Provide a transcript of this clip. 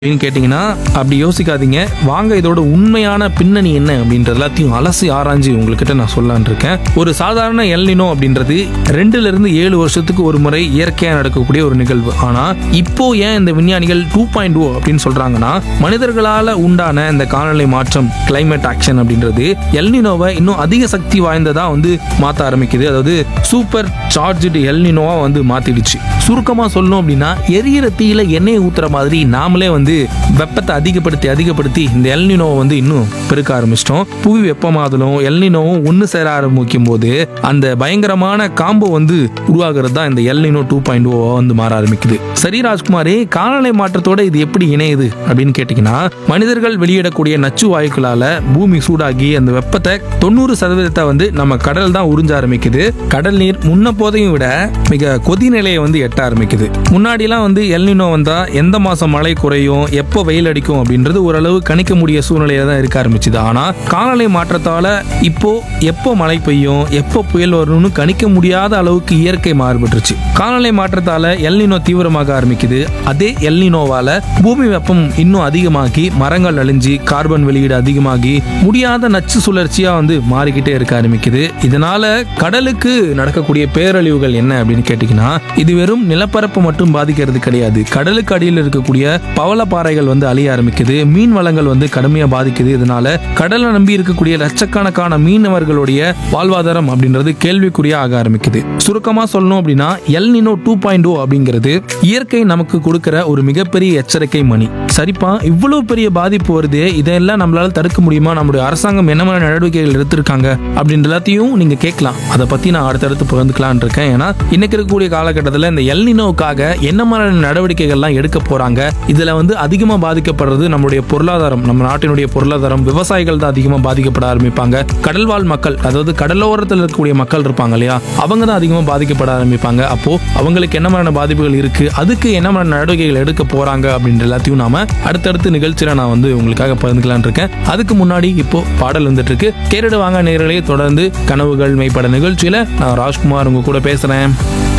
அப்படின்னு கேட்டிங்கன்னா அப்படி யோசிக்காதீங்க வாங்க இதோட உண்மையான பின்னணி என்ன அப்படின்ற எல்லாத்தையும் அலசி ஆராய்ஞ்சு உங்ககிட்ட நான் சொல்லலான் இருக்கேன் ஒரு சாதாரண எல்னினோ அப்படின்றது ரெண்டுல இருந்து ஏழு வருஷத்துக்கு ஒரு முறை இயற்கையாக நடக்கக்கூடிய ஒரு நிகழ்வு ஆனா இப்போ ஏன் இந்த விஞ்ஞானிகள் டூ பாயிண்ட் ஓ அப்படின்னு சொல்றாங்கன்னா மனிதர்களால உண்டான இந்த காலநிலை மாற்றம் கிளைமேட் ஆக்ஷன் அப்படின்றது எல்னினோவை இன்னும் அதிக சக்தி வாய்ந்ததா வந்து மாத்த ஆரம்பிக்குது அதாவது சூப்பர் சார்ஜ்டு எல்னினோவா வந்து மாத்திடுச்சு சுருக்கமா சொல்லணும் அப்படின்னா எரியிற தீயில எண்ணெயை ஊத்துற மாதிரி நாமளே வந்து வெப்பத்தை அதிகப்படுத்தி அதிகப்படுத்தி இந்த எல்னினோவை வந்து இன்னும் பெருக்க ஆரம்பிச்சிட்டோம் புவி வெப்பமாதலும் எல்னினோவும் ஒன்று சேர ஆரம்பிக்கும் போது அந்த பயங்கரமான காம்போ வந்து உருவாகிறது தான் இந்த எல்னினோ டூ பாயிண்ட் ஓ வந்து மாற ஆரம்பிக்குது சரி ராஜ்குமாரே காலநிலை மாற்றத்தோட இது எப்படி இணையுது அப்படின்னு கேட்டிங்கன்னா மனிதர்கள் வெளியிடக்கூடிய நச்சு வாயுக்களால பூமி சூடாகி அந்த வெப்பத்தை தொண்ணூறு சதவீதத்தை வந்து நம்ம கடல் தான் உறிஞ்ச ஆரம்பிக்குது கடல் நீர் முன்ன போதையும் விட மிக கொதி நிலையை வந்து எட்ட ஆரம்பிக்குது முன்னாடிலாம் வந்து எல்னினோ வந்தா எந்த மாசம் மழை குறையும் எப்போ வெயில் அடிக்கும் அப்படின்றது ஓரளவு கணிக்க முடிய சூழ்நிலையில தான் இருக்க ஆரம்பிச்சுது ஆனா காலநிலை மாற்றத்தால இப்போ எப்போ மழை பெய்யும் எப்போ புயல் வரும்னு கணிக்க முடியாத அளவுக்கு இயற்கை மாறுபட்டுருச்சு காலநிலை மாற்றத்தால எல்னினோ தீவிரமாக ஆரம்பிக்குது அதே எல்னினோவால பூமி வெப்பம் இன்னும் அதிகமாகி மரங்கள் அழிஞ்சு கார்பன் வெளியீடு அதிகமாகி முடியாத நச்சு சுழற்சியா வந்து மாறிக்கிட்டே இருக்க ஆரம்பிக்குது இதனால கடலுக்கு நடக்கக்கூடிய பேரழிவுகள் என்ன அப்படின்னு கேட்டீங்கன்னா இது வெறும் நிலப்பரப்பு மட்டும் பாதிக்கிறது கிடையாது கடலுக்கு அடியில் இருக்கக்கூடிய பவளப்பாறைகள் வந்து அழிய ஆரம்பிக்குது மீன் வளங்கள் வந்து கடுமையா பாதிக்குது இதனால கடலை நம்பி இருக்கக்கூடிய லட்சக்கணக்கான மீனவர்களுடைய வாழ்வாதாரம் அப்படின்றது கேள்விக்குறியா ஆக ஆரம்பிக்குது சுருக்கமா சொல்லணும் அப்படின்னா El Nino two point O அப்படிங்கிறது இயற்கை நமக்கு கொடுக்கிற ஒரு மிகப்பெரிய எச்சரிக்கை மணி சரிப்பா இவ்வளவு பெரிய பாதிப்பு வருது இதெல்லாம் நம்மளால தடுக்க முடியுமா நம்முடைய அரசாங்கம் என்ன மாதிரி நடவடிக்கைகள் எடுத்திருக்காங்க அப்படின்ற எல்லாத்தையும் நீங்க கேட்கலாம் அதை பத்தி நான் அடுத்தடுத்து பகிர்ந்துக்கலாம்னு இருக்கேன் ஏன்னா இன்னைக்கு இருக்கக்கூடிய காலகட்டத்தில் இந்த எல் நினோவுக்காக என்ன மாதிரியான நடவடிக்கைகள்லாம் எடுக்க போறாங்க இதுல வந்து அதிகமா பாதிக்கப்படுறது நம்மளுடைய பொருளாதாரம் நம்ம நாட்டினுடைய பொருளாதாரம் விவசாயிகள் தான் அதிகமா பாதிக்கப்பட ஆரம்பிப்பாங்க கடல்வாழ் மக்கள் அதாவது கடலோரத்தில் இருக்கக்கூடிய மக்கள் இருப்பாங்க இல்லையா அவங்க தான் அதிகமா பாதிக்கப்பட ஆரம்பிப்பாங்க அப்போ அவங்களுக்கு என்ன மாதிரியான பாதிப்புகள் இருக்கு அதுக்கு என்ன மாதிரியான நடவடிக்கைகள் எடுக்க போறாங்க அப்படின்ற எல்லாத்தையும் நாம அடுத்தடுத்த நிகழ்ச்சியில நான் வந்து உங்களுக்காக பகிர்ந்துக்கலாம்னு இருக்கேன் அதுக்கு முன்னாடி இப்போ பாடல் வந்துட்டு இருக்கு கேரடு வாங்க நேரலையே தொடர்ந்து கனவுகள் மெய்ப்பட நிகழ்ச்சியில நான் ராஜ்குமார் உங்க கூட பேசுறேன்